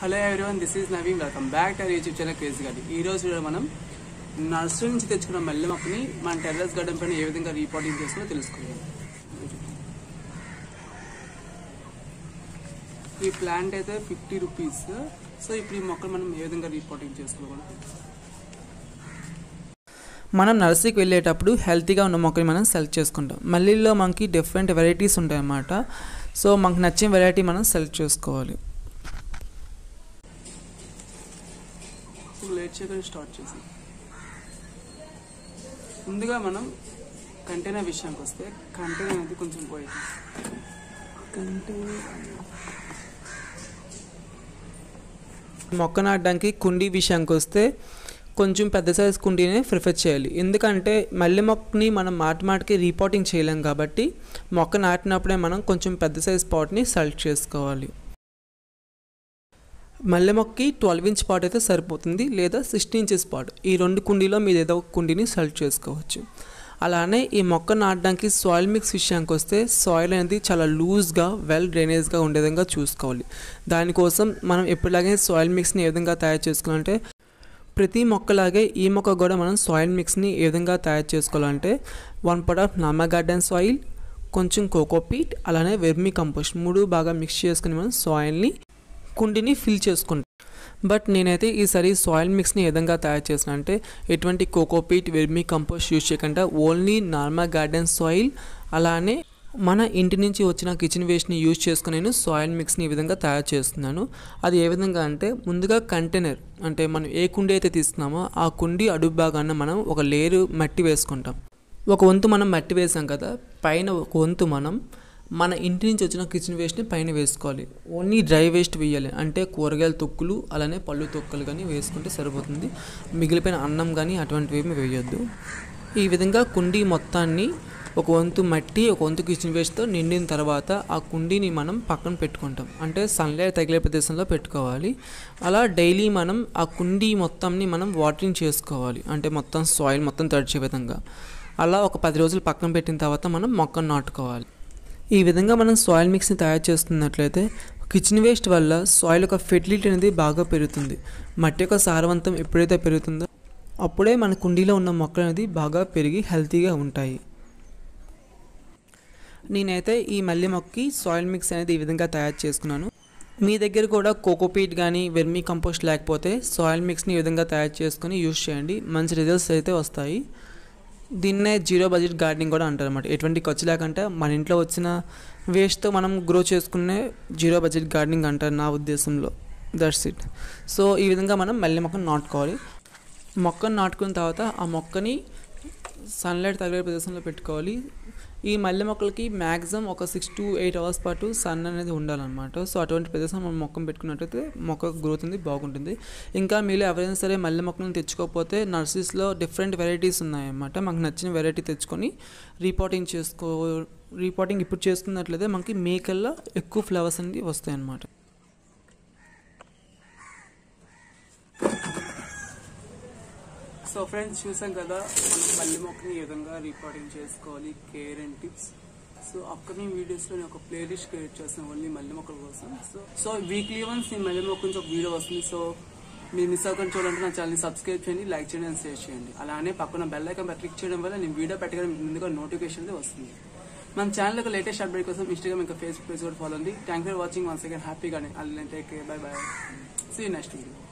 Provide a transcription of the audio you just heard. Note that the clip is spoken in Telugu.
hello everyone this is Naveen welcome back to YouTube channel crazy garden ఈ రోజు వీడియో మనం నర్సరీ నుంచి తెచ్చుకున్న మల్లె మొక్కని మన టెర్రస్ గార్డెన్ పైన ఏ విధంగా రీపాటింగ్ చేస్తుందో తెలుసుకుందాం ఈ ప్లాంట్ అయితే ఫిఫ్టీ రూపీస్ సో ఇప్పుడు ఈ మొక్కలు మనం ఏ విధంగా రీపాటింగ్ చేసుకోవాలి మనం నర్సరీకి వెళ్ళేటప్పుడు హెల్తీగా ఉన్న మొక్కని మనం సెలెక్ట్ చేసుకుంటాం మల్లీలో మనకి డిఫరెంట్ వెరైటీస్ ఉంటాయన్నమాట సో మనకు నచ్చిన వెరైటీ మనం సెలెక్ట్ చేసుకోవాలి ఇప్పుడు లేట్ చేయకుండా స్టార్ట్ చేసాం ముందుగా మనం కంటైనర్ విషయానికి వస్తే కంటైనర్ అనేది కొంచెం పోయింది కంటైనర్ మొక్క నాటడానికి కుండీ విషయానికి వస్తే కొంచెం పెద్ద సైజ్ కుండీనే ప్రిఫర్ చేయాలి ఎందుకంటే మల్లె మొక్కని మనం మాటి మాటికి రీపాటింగ్ చేయలేం కాబట్టి మొక్క నాటినప్పుడే మనం కొంచెం పెద్ద సైజ్ పాట్ని సెలెక్ట్ చేసుకోవాలి మల్లె మొక్కకి ట్వెల్వ్ ఇంచ్ పాట్ అయితే సరిపోతుంది లేదా సిక్స్టీన్ ఇంచెస్ పాట్ ఈ రెండు కుండీలో మీరు ఏదో ఒక కుండీని సెలెక్ట్ చేసుకోవచ్చు అలానే ఈ మొక్క నాటడానికి సాయిల్ మిక్స్ విషయానికి వస్తే సాయిల్ అనేది చాలా లూజ్గా వెల్ డ్రైనేజ్గా ఉండే విధంగా చూసుకోవాలి దానికోసం మనం ఎప్పటిలాగే సాయిల్ మిక్స్ని ఏ విధంగా తయారు చేసుకోవాలంటే ప్రతి మొక్కలాగే ఈ మొక్క కూడా మనం సాయిల్ మిక్స్ని ఏ విధంగా తయారు చేసుకోవాలంటే వన్ పార్ట్ ఆఫ్ నామా గార్డెన్ సాయిల్ కొంచెం కోకోపీట్ అలానే వెర్మీ కంపోస్ట్ మూడు బాగా మిక్స్ చేసుకుని మనం సాయిల్ని కుండీని ఫిల్ చేసుకుంటాం బట్ నేనైతే ఈసారి సాయిల్ మిక్స్ని ఏ విధంగా తయారు చేసిన అంటే ఎటువంటి కోకోపీట్ వెర్మీ కంపోస్ట్ యూజ్ చేయకుండా ఓన్లీ నార్మల్ గార్డెన్ సాయిల్ అలానే మన ఇంటి నుంచి వచ్చిన కిచెన్ వేస్ట్ని యూజ్ చేసుకుని నేను సాయిల్ మిక్స్ని ఈ విధంగా తయారు చేస్తున్నాను అది ఏ విధంగా అంటే ముందుగా కంటైనర్ అంటే మనం ఏ కుండీ అయితే తీస్తున్నామో ఆ కుండీ అడుగు భాగాన మనం ఒక లేరు మట్టి వేసుకుంటాం ఒక వంతు మనం మట్టి వేసాం కదా పైన ఒక వంతు మనం మన ఇంటి నుంచి వచ్చిన కిచెన్ వేస్ట్ని పైన వేసుకోవాలి ఓన్లీ డ్రై వేస్ట్ వేయాలి అంటే కూరగాయల తొక్కులు అలానే పళ్ళు తొక్కులు కానీ వేసుకుంటే సరిపోతుంది మిగిలిపోయిన అన్నం కానీ అటువంటివి ఏమి వేయొద్దు ఈ విధంగా కుండీ మొత్తాన్ని ఒక వంతు మట్టి ఒక వంతు కిచెన్ వేస్ట్తో నిండిన తర్వాత ఆ కుండీని మనం పక్కన పెట్టుకుంటాం అంటే సన్లైట్ తగిలే ప్రదేశంలో పెట్టుకోవాలి అలా డైలీ మనం ఆ కుండీ మొత్తంని మనం వాటరింగ్ చేసుకోవాలి అంటే మొత్తం సాయిల్ మొత్తం తడిచే విధంగా అలా ఒక పది రోజులు పక్కన పెట్టిన తర్వాత మనం మొక్కను నాటుకోవాలి ఈ విధంగా మనం సాయిల్ మిక్స్ని తయారు చేస్తున్నట్లయితే కిచెన్ వేస్ట్ వల్ల సాయిల్ యొక్క ఫెర్టిలిటీ అనేది బాగా పెరుగుతుంది మట్టి యొక్క సారవంతం ఎప్పుడైతే పెరుగుతుందో అప్పుడే మన కుండీలో ఉన్న మొక్కలు అనేది బాగా పెరిగి హెల్తీగా ఉంటాయి నేనైతే ఈ మల్లె మొక్కకి సాయిల్ మిక్స్ అనేది ఈ విధంగా తయారు చేసుకున్నాను మీ దగ్గర కూడా కోకోపీట్ కానీ వెర్మీ కంపోస్ట్ లేకపోతే సాయిల్ మిక్స్ని ఈ విధంగా తయారు చేసుకొని యూస్ చేయండి మంచి రిజల్ట్స్ అయితే వస్తాయి దీన్నే జీరో బడ్జెట్ గార్డెనింగ్ కూడా అంటారు అనమాట ఎటువంటి ఖర్చు లేకంటే మన ఇంట్లో వచ్చిన వేస్ట్తో మనం గ్రో చేసుకునే జీరో బడ్జెట్ గార్డెనింగ్ అంటారు నా ఉద్దేశంలో దట్స్ ఇట్ సో ఈ విధంగా మనం మల్లె మొక్కను నాటుకోవాలి మొక్కను నాటుకున్న తర్వాత ఆ మొక్కని సన్లైట్ తగిలే ప్రదేశంలో పెట్టుకోవాలి ఈ మల్లె మొక్కలకి మ్యాక్సిమం ఒక సిక్స్ టు ఎయిట్ అవర్స్ పాటు సన్ అనేది ఉండాలన్నమాట సో అటువంటి ప్రదేశం మనం మొక్కను పెట్టుకున్నట్టయితే మొక్క గ్రోత్ అనేది బాగుంటుంది ఇంకా మీరు ఎవరైనా సరే మల్లె మొక్కలను తెచ్చుకోకపోతే నర్సరీస్లో డిఫరెంట్ వెరైటీస్ ఉన్నాయన్నమాట మాకు నచ్చిన వెరైటీ తెచ్చుకొని రీపాటింగ్ చేసుకో రీపాటింగ్ ఇప్పుడు చేసుకున్నట్లయితే మనకి మేకల్లో ఎక్కువ ఫ్లవర్స్ అనేది వస్తాయి అన్నమాట సో ఫ్రెండ్స్ చూసాం కదా మనం మల్లె మొక్కని ఏ విధంగా రిపోర్టింగ్ చేసుకోవాలి care and tips so upcoming videos లో నేను ఒక ప్లేలిస్ట్ క్రియేట్ చేస్తాను ఓన్లీ మల్లె మొక్కల కోసం సో సో వీక్లీ వన్స్ నేను మల్లె మొక్క నుంచి ఒక వీడియో వస్తుంది సో మీరు మిస్ అవ్వకుండా చూడాలంటే నా ఛానల్ని సబ్స్క్రైబ్ చేయండి లైక్ చేయండి అండ్ షేర్ చేయండి అలానే పక్కన బెల్ ఐకాన్ పై క్లిక్ చేయడం వల్ల నేను వీడియో పెట్టగానే మీకు ముందుగా నోటిఫికేషన్ అయితే వస్తుంది మన ఛానల్ యొక్క లేటెస్ట్ అప్డేట్ కోసం ఇన్స్టాగ్రామ్ ఇంకా ఫేస్బుక్ పేజ్ కూడా ఫాలో ఉంది thank for watching one second హ్యాపీగానే అల్లు take bye bye see next video